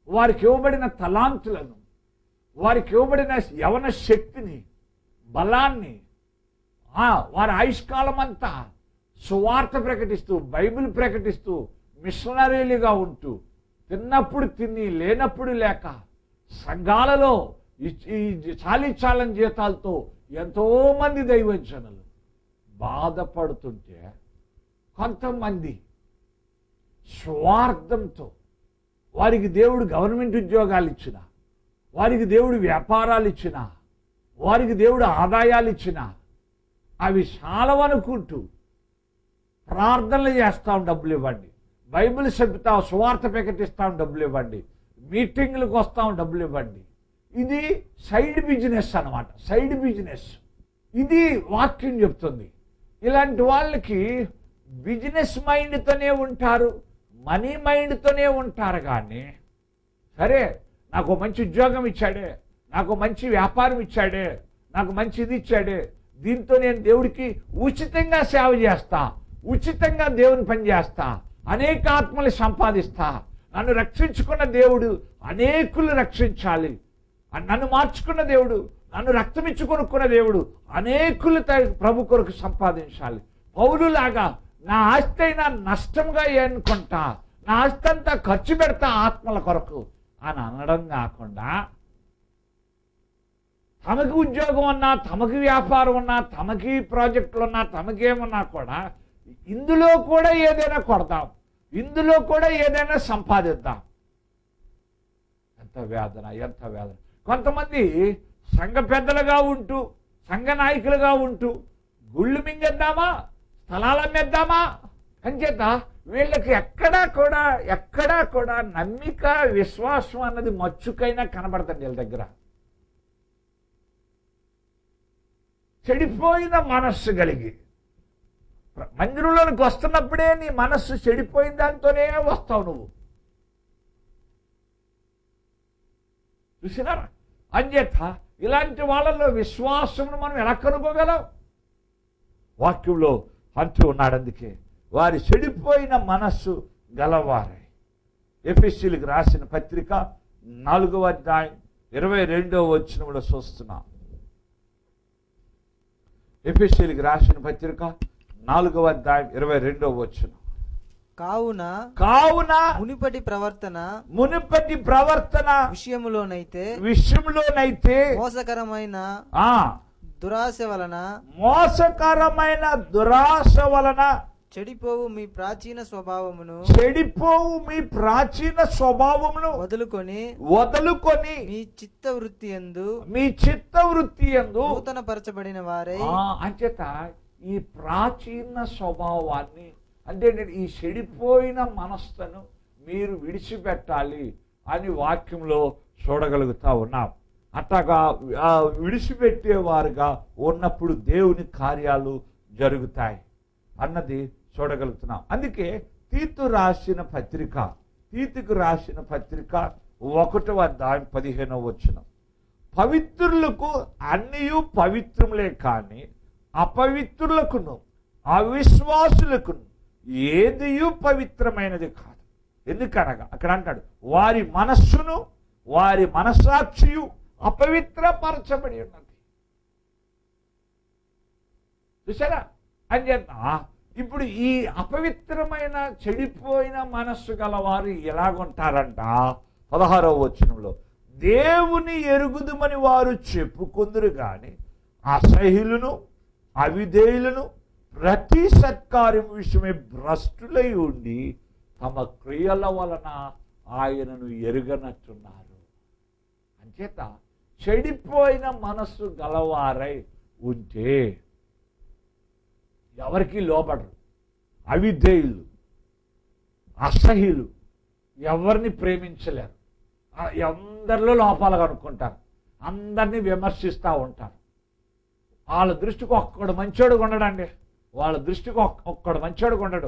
వారికి ఇవ్వబడిన తలాంతులను వారికి ఇవ్వబడిన యవన శక్తిని బలాన్ని ఆ, వారి ఆయుష్కాలం అంతా సువార్త ప్రకటిస్తూ బైబిల్ ప్రకటిస్తూ మిషనరీలుగా ఉంటూ తిన్నప్పుడు తిని లేనప్పుడు లేక సంఘాలలో ఈ- ఈ చాలీ చాలని జీతాలతో ఎంతో మంది దైవజనులు బాధపడుతుంటే కొంతమంది స్వార్థంతో వారికి దేవుడు గవర్నమెంట్ ఉద్యోగాలు ఇచ్చిన వారికి దేవుడు వ్యాపారాలు ఇచ్చిన వారికి దేవుడు ఆదాయాలు ఇచ్చిన అవి చాలవనుకుంటూ ప్రార్థనలు చేస్తాం డబ్బులు ఇవ్వండి బైబిల్ చెబుతాం సువార్త ప్రకటిస్తాం డబ్బులు ఇవ్వండి మీటింగ్లకు వస్తాం డబ్బులు ఇవ్వండి ఇది సైడ్ బిజినెస్ అన్నమాట సైడ్ బిజినెస్ ఇది వాక్యం చెప్తుంది ఇలాంటి వాళ్ళకి బిజినెస్ మైండ్తోనే ఉంటారు మనీ మైండ్తోనే ఉంటారు కానీ సరే నాకు మంచి ఉద్యోగం ఇచ్చాడే నాకు మంచి వ్యాపారం ఇచ్చాడే నాకు మంచి ఇది ఇచ్చాడే దీంతో నేను దేవుడికి ఉచితంగా సేవ చేస్తా ఉచితంగా దేవుని పని చేస్తా అనేక ఆత్మలు సంపాదిస్తా నన్ను రక్షించుకున్న దేవుడు అనేకులు రక్షించాలి నన్ను మార్చుకున్న దేవుడు నన్ను రక్తమిచ్చి కొనుక్కున్న దేవుడు అనేకులు త- ప్రభు కొరకు సంపాదించాలి పౌరులాగా నా ఆస్తి అయినా నష్టంగా అనుకుంటా నా ఆస్తి అంతా ఖర్చు పెడతా ఆత్మల కొరకు అని అనడం కాకుండా తమకి ఉద్యోగం ఉన్నా తమకి వ్యాపారం ఉన్నా తమకి ప్రాజెక్టులు ఉన్నా తమకేమన్నా కూడా ఇందులో కూడా ఏదైనా కొడదాం ఇందులో కూడా ఏదైనా సంపాదిద్దాం ఎంత వేదన ఎంత వేదన కొంతమంది సంఘ పెద్దలుగా ఉంటూ సంఘ నాయకులుగా ఉంటూ గుళ్ళు మింగేద్దామా స్థలాలు అమ్మేద్దామా అంచేత వీళ్ళకి ఎక్కడా కూడా ఎక్కడా కూడా నమ్మిక విశ్వాసం అన్నది మచ్చుకైనా కనబడుతుంది వీళ్ళ దగ్గర చెడిపోయిన మనస్సు కలిగి ప్ర- మందిరంలోనికి వస్తున్నప్పుడే నీ మనస్సు చెడిపోయిన దాంతోనే వస్తావు నువ్వు చూసినారా అంచేత ఇలాంటి వాళ్ళలో విశ్వాసమును మనం ఎలా కనుగోగలం వాక్యంలో అంటూ ఉన్నాడు అందుకే వారి చెడిపోయిన మనస్సు గలవారే ఎఫ్ఎస్సీలకు రాసిన పత్రిక నాలుగవ అధ్యాయం ఇరవై రెండవ వచ్చినప్పుడు చూస్తున్నాం ఎఫ్ఎస్సీలకు రాసిన పత్రిక నాలుగవ అధ్యాయం ఇరవై రెండవ వచ్చిన కావున కావున మునిపటి ప్రవర్తన మునుపటి ప్రవర్తన విషయములోనైతే విషయంలోనైతే మోసకరమైన ఆ దురాశ వలన మోసకరమైన దురాశ వలన చెడిపోవు మీ ప్రాచీన స్వభావమును చెడిపోవు మీ ప్రాచీన స్వభావమును వదులుకొని వదులుకొని మీ చిత్త వృత్తి ఎందు మీ చిత్త వృత్తి ఎందు నూతన పరచబడిన వారై ఆ, అంచేత ఈ ప్రాచీన స్వభావాన్ని అంటే నేను ఈ చెడిపోయిన మనస్సును మీరు విడిచిపెట్టాలి అని వాక్యంలో చూడగలుగుతా ఉన్నాం అట్టగా ఆ, విడిచిపెట్టేవారుగా ఉన్నప్పుడు దేవుని కార్యాలు జరుగుతాయి అన్నది చూడగలుగుతున్నాం అందుకే తీతు రాసిన పత్రిక తీతుకు రాసిన పత్రిక ఒకటవ అధ్యాయం పదిహేనవ వచ్చిన పవిత్రులకు అన్నియు పవిత్రములే కానీ అపవిత్రులకును అవిశ్వాసులకును ఏదియు పవిత్రమైనది కాదు ఎందుకనగా అక్కడ అంటాడు వారి మనస్సును వారి మనస్సాక్షియు అపవిత్రపరచబడి ఉన్నది చూసారా అంచేత ఇప్పుడు ఈ అపవిత్రమైన చెడిపోయిన మనస్సు గలవారు ఎలాగుంటారంట పదహారవ వచనంలో దేవుని ఎరుగుదుమని వారు చెప్పుకుందరు గాని అసహ్యులను అవిధేయులను ప్రతి సత్కార్యం విషయమే భ్రష్టులై ఉండి తమ క్రియల వలన ఆయనను ఎరుగనట్టున్నారు అంచేత చెడిపోయిన మనస్సు గలవారై ఉంటే ఎవరికి లోబడరు అవిధేయులు అసహ్యులు ఎవరిని ప్రేమించలేరు ఆ, అందరిలో లోపాలు కనుక్కుంటారు అందరినీ విమర్శిస్తూ ఉంటారు వాళ్ళ దృష్టికి ఒక్కడు మంచోడు ఉండడండి వాళ్ళ దృష్టికి ఒక్- ఒక్కడు మంచోడు ఉండడు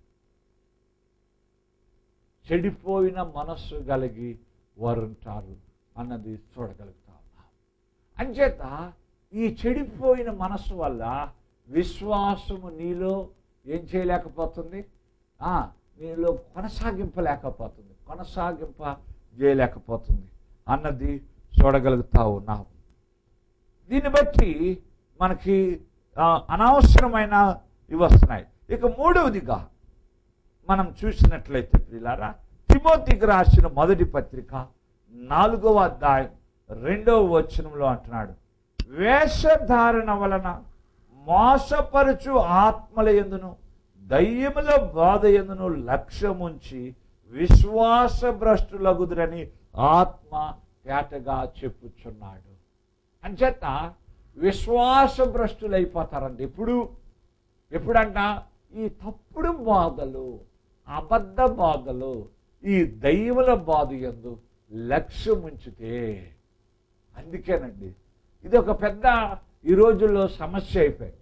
చెడిపోయిన మనస్సు కలిగి వారు ఉంటారు అన్నది చూడగలుగుతా ఉన్నాం అంచేత ఈ చెడిపోయిన మనస్సు వల్ల విశ్వాసము నీలో ఏం చేయలేకపోతుంది ఆ, నీలో కొనసాగింపలేకపోతుంది కొనసాగింప చేయలేకపోతుంది అన్నది చూడగలుగుతా ఉన్నాం దీన్ని బట్టి మనకి ఆ, అనవసరమైన ఇవి వస్తున్నాయి ఇక మూడవదిగా మనం చూసినట్లయితే ప్రియులారా తిమోతికి రాసిన మొదటి పత్రిక నాలుగవ అధ్యాయం రెండవ వచనంలో అంటున్నాడు వేషధారణ వలన మోసపరుచు ఆత్మల ఎందును దయ్యముల బాధ ఎందును లక్ష్యముంచి విశ్వాస భ్రష్టులగుదురని ఆత్మ తేటగా చెప్పుచున్నాడు అంచేత విశ్వాస భ్రష్టులైపోతారండి ఎప్పుడు ఎప్పుడంట ఈ తప్పుడు బాధలు అబద్ధ బాధలు ఈ దైవల బాధ ఎందు లక్ష్యం ఉంచితే అందుకేనండి ఇది ఒక పెద్ద ఈ రోజుల్లో సమస్య అయిపోయింది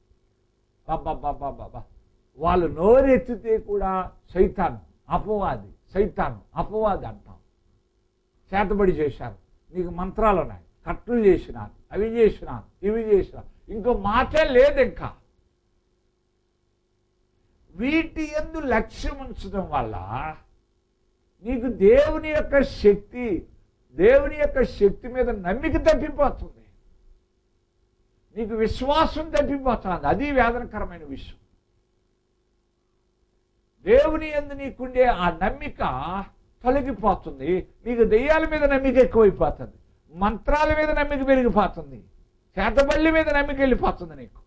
బాబా వాళ్ళు నోరెత్తితే కూడా సైతాను అపవాది సైతాను అపవాది అంటాం చేతబడి చేశారు నీకు మంత్రాలు ఉన్నాయి కట్లు చేసినాను అవి చేసినాను ఇవి చేసినాను ఇంకో మాటే లేదు ఇంకా వీటి ఎందు లక్ష్యం ఉంచడం వల్ల నీకు దేవుని యొక్క శక్తి దేవుని యొక్క శక్తి మీద నమ్మిక తప్పిపోతుంది నీకు విశ్వాసం తప్పిపోతుంది అది వేదనకరమైన విషయం దేవుని ఎందు నీకుండే ఆ నమ్మిక తొలగిపోతుంది నీకు దెయ్యాల మీద నమ్మిక ఎక్కువైపోతుంది మంత్రాల మీద నమ్మిక పెరిగిపోతుంది చేతబళ్ళి మీద నమ్మిక వెళ్ళిపోతుంది నీకు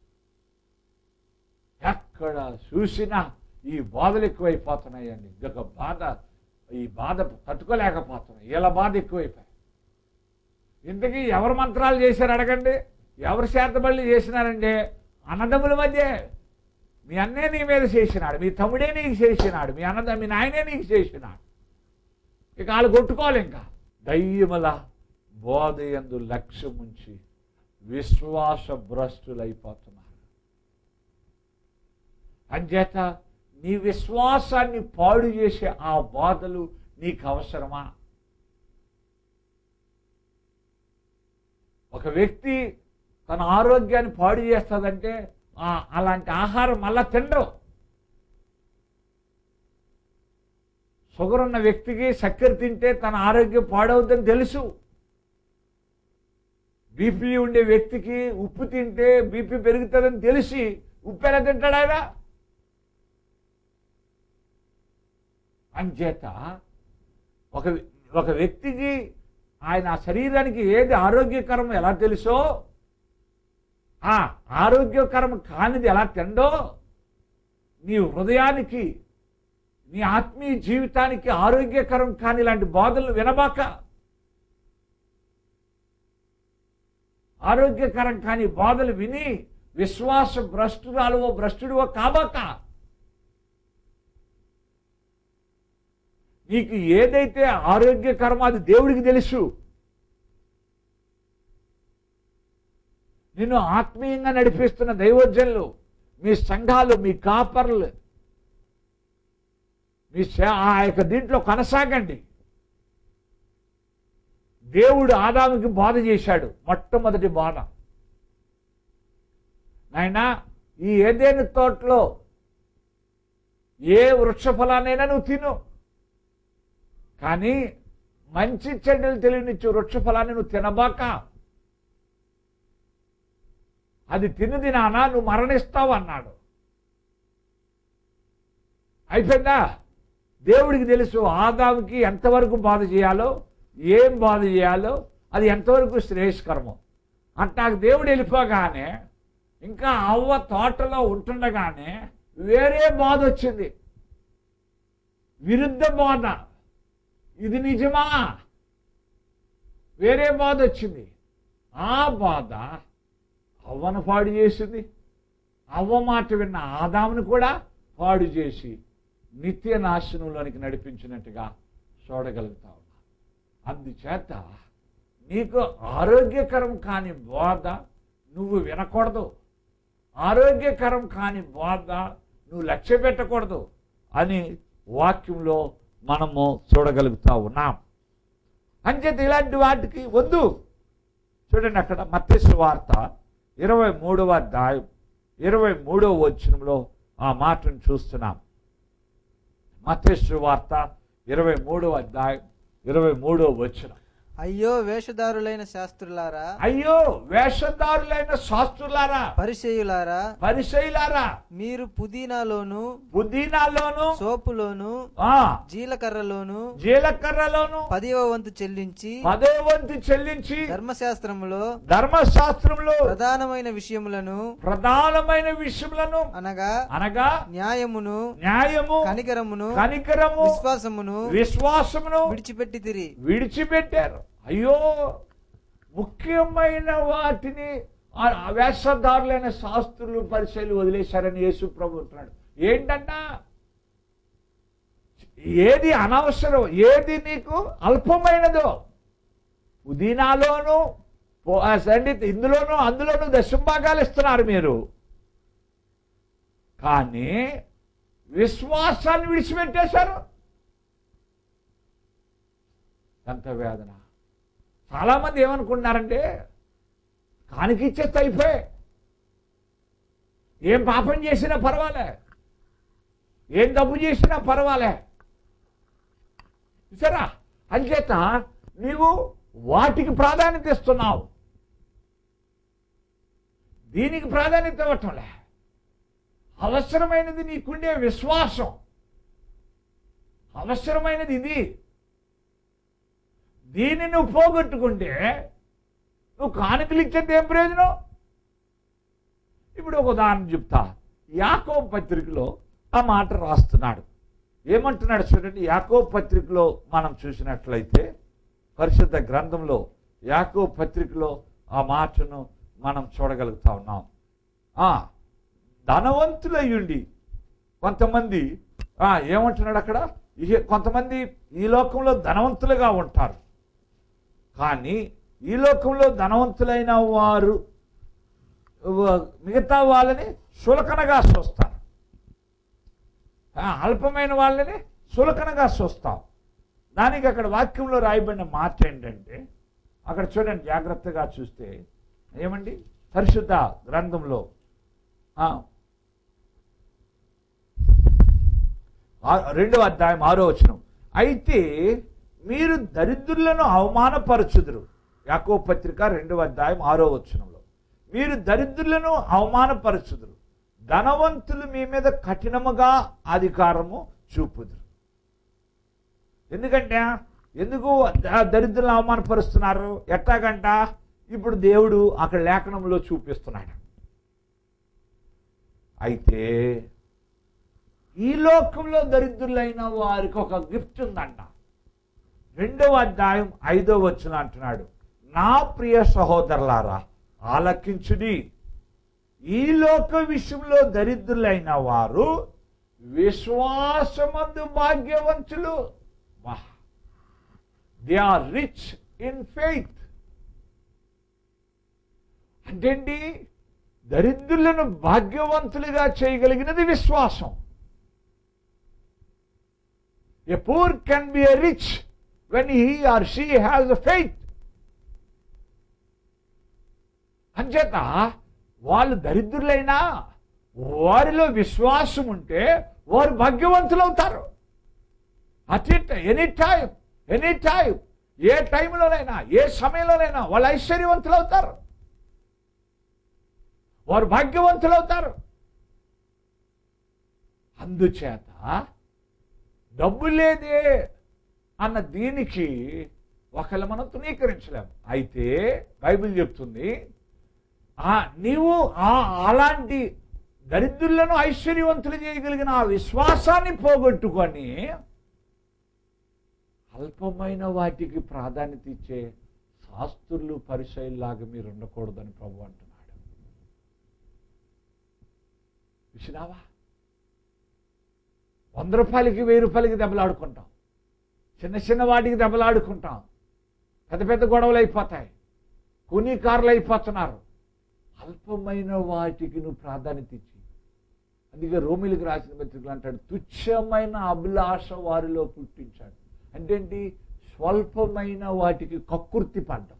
ఎక్కడ చూసినా ఈ బాధలు ఎక్కువైపోతున్నాయండి ఇదొక బాధ ఈ బాధ తట్టుకోలేకపోతున్నాయి ఇలా బాధ ఎక్కువైపోయాయి ఇంతకీ ఎవరు మంత్రాలు చేశారు అడగండి ఎవరు చేతబళ్ళు చేసినారండి అన్నదమ్ముల మధ్య మీ అన్నే నీ మీద చేసినాడు మీ తమ్ముడే నీకు చేసినాడు మీ అన్నద మీ నాయనే నీకు చేసినాడు ఇక వాళ్ళు కొట్టుకోవాలి ఇంకా దయ్యముల బోధ ఎందు లక్ష్యం ఉంచి విశ్వాస భ్రష్టులైపోతున్నారు అంచేత నీ విశ్వాసాన్ని పాడు చేసే ఆ బాధలు నీకు అవసరమా ఒక వ్యక్తి తన ఆరోగ్యాన్ని పాడు చేస్తుందంటే ఆ అలాంటి ఆహారం మళ్ళా తినడం షుగర్ ఉన్న వ్యక్తికి చక్కెర తింటే తన ఆరోగ్యం పాడవుద్దని తెలుసు బీపీ ఉండే వ్యక్తికి ఉప్పు తింటే బీపీ పెరుగుతుందని తెలిసి ఉప్పు ఎలా తింటాడు ఆయన అంచేత ఒక ఒక వ్యక్తికి ఆయన శరీరానికి ఏది ఆరోగ్యకరం ఎలా తెలుసో ఆ ఆరోగ్యకరం కానిది ఎలా తిండో నీ హృదయానికి నీ ఆత్మీయ జీవితానికి ఆరోగ్యకరం కాని ఇలాంటి బాధలు వినబాక ఆరోగ్యకరం కాని బాధలు విని విశ్వాస భ్రష్టురాలువో భ్రష్టుడివో కాబాక నీకు ఏదైతే ఆరోగ్యకరమో అది దేవుడికి తెలుసు నిన్ను ఆత్మీయంగా నడిపిస్తున్న దైవజనులు మీ సంఘాలు మీ కాపర్లు మీ సే- ఆ యొక్క దీంట్లో కొనసాగండి దేవుడు ఆదాముకి బాధ చేశాడు మొట్టమొదటి బాధ నాయనా ఈ ఏదేని తోటలో ఏ వృక్ష ఫలానైనా నువ్వు తిను కానీ మంచి చెడ్డలు తెలియనిచ్చు వృక్ష ఫలాన్ని నువ్వు తినబాక అది తిన్నది నానా నువ్వు మరణిస్తావు అన్నాడు అయిపోయిందా దేవుడికి తెలుసు ఆదాముకి ఎంతవరకు బాధ చేయాలో ఏం బాధ చేయాలో అది ఎంతవరకు శ్రేయస్కరమో అట్టాకు దేవుడు వెళ్ళిపోగానే ఇంకా అవ్వ తోటలో ఉంటుండగానే వేరే బాధ వచ్చింది విరుద్ధ బాధ ఇది నిజమా వేరే బాధ వచ్చింది ఆ బాధ అవ్వను పాడు చేసింది అవ్వ మాట విన్న ఆదామును కూడా పాడు చేసి నిత్య నాశనంలోనికి నడిపించినట్టుగా చూడగలుగుతా ఉన్నా అందుచేత నీకు ఆరోగ్యకరం కాని బోధ నువ్వు వినకూడదు ఆరోగ్యకరం కాని బోధ నువ్వు లక్ష్య పెట్టకూడదు అని వాక్యంలో మనము చూడగలుగుతా ఉన్నాం అంచేత ఇలాంటి వాటికి వద్దు చూడండి అక్కడ మత్స్సు వార్త ఇరవై మూడవ అధ్యాయం ఇరవై మూడవ వచనంలో ఆ మాటను చూస్తున్నాం మత్స్సు వార్త ఇరవై మూడవ అధ్యాయం ఇరవై మూడో వచ్చిన అయ్యో వేషధారులైన శాస్త్రులారా అయ్యో వేషధారులైన శాస్త్రులారా పరిచయులారా పరిశైలారా మీరు పుదీనాలోను పుదీనాలోను సోపులోను ఆ జీలకర్రలోను జీలకర్రలోను పదివ వంతు చెల్లించి పదో వంతు చెల్లించి ధర్మశాస్త్రములో ధర్మశాస్త్రంలో ప్రధానమైన విషయములను ప్రధానమైన విషయములను అనగా అనగా న్యాయమును న్యాయము కనికరమును కనికరము విశ్వాసమును విశ్వాసమును విడిచిపెట్టి తిరి విడిచిపెట్టారు అయ్యో ముఖ్యమైన వాటిని ఆ వేషధారులైన శాస్త్రులు పరిచయలు వదిలేశారని యేసు ప్రభు అంటున్నాడు ఏంటన్నా ఏది అనవసరం ఏది నీకు అల్పమైనదో పుదీనాలోను పో- ఆ సండి ఇందులోనూ అందులోనూ దశంభాగాలు ఇస్తున్నారు మీరు కానీ విశ్వాసాన్ని విడిచిపెట్టేశారు ఎంత వేదన చాలామంది ఏమనుకుంటున్నారంటే కానికి ఇచ్చేస్తే అయిపోయి ఏం పాపం చేసినా పర్వాలే ఏం తప్పు చేసినా పర్వాలే సరా అంచేత నీవు వాటికి ప్రాధాన్యత ఇస్తున్నావు దీనికి ప్రాధాన్యత ఇవ్వటంలే అవసరమైనది నీకుండే విశ్వాసం అవసరమైనది ఇది దీన్ని నువ్వు పోగొట్టుకుంటే నువ్వు కానుకలు ఇచ్చేది ఏం ప్రయోజనం ఇప్పుడు ఒక ఉదాహరణ చెప్తా యాకో పత్రికలో ఆ మాట రాస్తున్నాడు ఏమంటున్నాడు చూడండి యాకో పత్రికలో మనం చూసినట్లయితే పరిశుద్ధ గ్రంథంలో యాకో పత్రికలో ఆ మాటను మనం చూడగలుగుతా ఉన్నాం ఆ, ధనవంతులయ్యుండి కొంతమంది ఆ, ఏమంటున్నాడు అక్కడ ఇహ- కొంతమంది ఈ లోకంలో ధనవంతులుగా ఉంటారు కానీ ఈ లోకంలో ధనవంతులైన వారు వ- మిగతా వాళ్ళని సులకనగా చూస్తారు ఆ, అల్పమైన వాళ్ళని సులకనగా చూస్తాం దానికి అక్కడ వాక్యంలో రాయబడిన మాట ఏంటంటే అక్కడ చూడండి జాగ్రత్తగా చూస్తే ఏమండి పరిశుద్ధ గ్రంథంలో ఆ, ఆ- రెండవ అధ్యాయం ఆరో వచనం అయితే మీరు దరిద్రులను అవమానపరచుదురు యాకో పత్రిక రెండవ అధ్యాయం ఆరో వచనంలో మీరు దరిద్రులను అవమానపరచుదురు ధనవంతులు మీ మీద కఠినముగా అధికారము చూపుదురు ఎందుకంటే ఎందుకు ద- దరిద్రులను అవమానపరుస్తున్నారు ఎట్టాగంట ఇప్పుడు దేవుడు అక్కడ లేఖనంలో చూపిస్తున్నాడు అయితే ఈ లోకంలో దరిద్రులైన వారికి ఒక గిఫ్ట్ ఉందంట రెండవ అధ్యాయం ఐదో వచ్చిన అంటున్నాడు నా ప్రియ సహోదరులారా ఆలకించుడి ఈ లోక విషయంలో దరిద్రులైన వారు విశ్వాసమందు భాగ్యవంతులు they are rich in faith అంటే దరిద్రులను భాగ్యవంతులుగా చేయగలిగినది విశ్వాసం A poor can be a rich when he or she has a faith. అంచేత వాళ్ళు దరిద్రులైనా వారిలో విశ్వాసం ఉంటే వారు భాగ్యవంతులు అవుతారు at any time any time ఏ టైంలోనైనా ఏ సమయంలోనైనా వాళ్ళు ఐశ్వర్యవంతులు అవుతారు వారు భాగ్యవంతులు అవుతారు అందుచేత డబ్బు లేదే అన్న దీనికి ఒకళ్ళు మనం తృణీకరించలేము అయితే బైబిల్ చెప్తుంది ఆ నీవు ఆ అలాంటి దరిద్రులను ఐశ్వర్యవంతులు చేయగలిగిన ఆ విశ్వాసాన్ని పోగొట్టుకొని అల్పమైన వాటికి ప్రాధాన్యత ఇచ్చే శాస్త్రులు పరిశైల్లాగా మీరు ఉండకూడదని ప్రభు అంటున్నాడు విసినావా వంద రూపాయలకి వెయ్యి రూపాయలకి దెబ్బలాడుకుంటాం చిన్న చిన్న వాటికి దెబ్బలాడుకుంటాం పెద్ద పెద్ద గొడవలు అయిపోతాయి కొన్ని కార్లు అయిపోతున్నారు అల్పమైన వాటికి నువ్వు ప్రాధాన్యత ఇచ్చి అందుకే రోమిలకు రాసిన పత్రికలు అంటాడు తుచ్చమైన అభిలాష వారిలో పుట్టించాడు అంటే ఏంటి స్వల్పమైన వాటికి కక్కుర్తి పడ్డం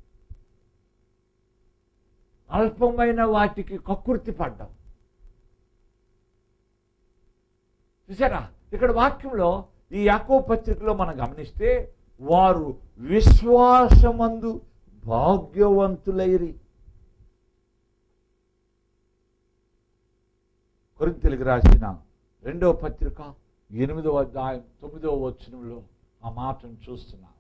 అల్పమైన వాటికి కక్కుర్తి పడ్డం చూసారా ఇక్కడ వాక్యంలో ఈ యాకో పత్రికలో మనం గమనిస్తే వారు విశ్వాసమందు భాగ్యవంతులైరి కొరింతలకు రాసిన రెండవ పత్రిక ఎనిమిదవ అధ్యాయం తొమ్మిదవ వచనంలో ఆ మాటను చూస్తున్నా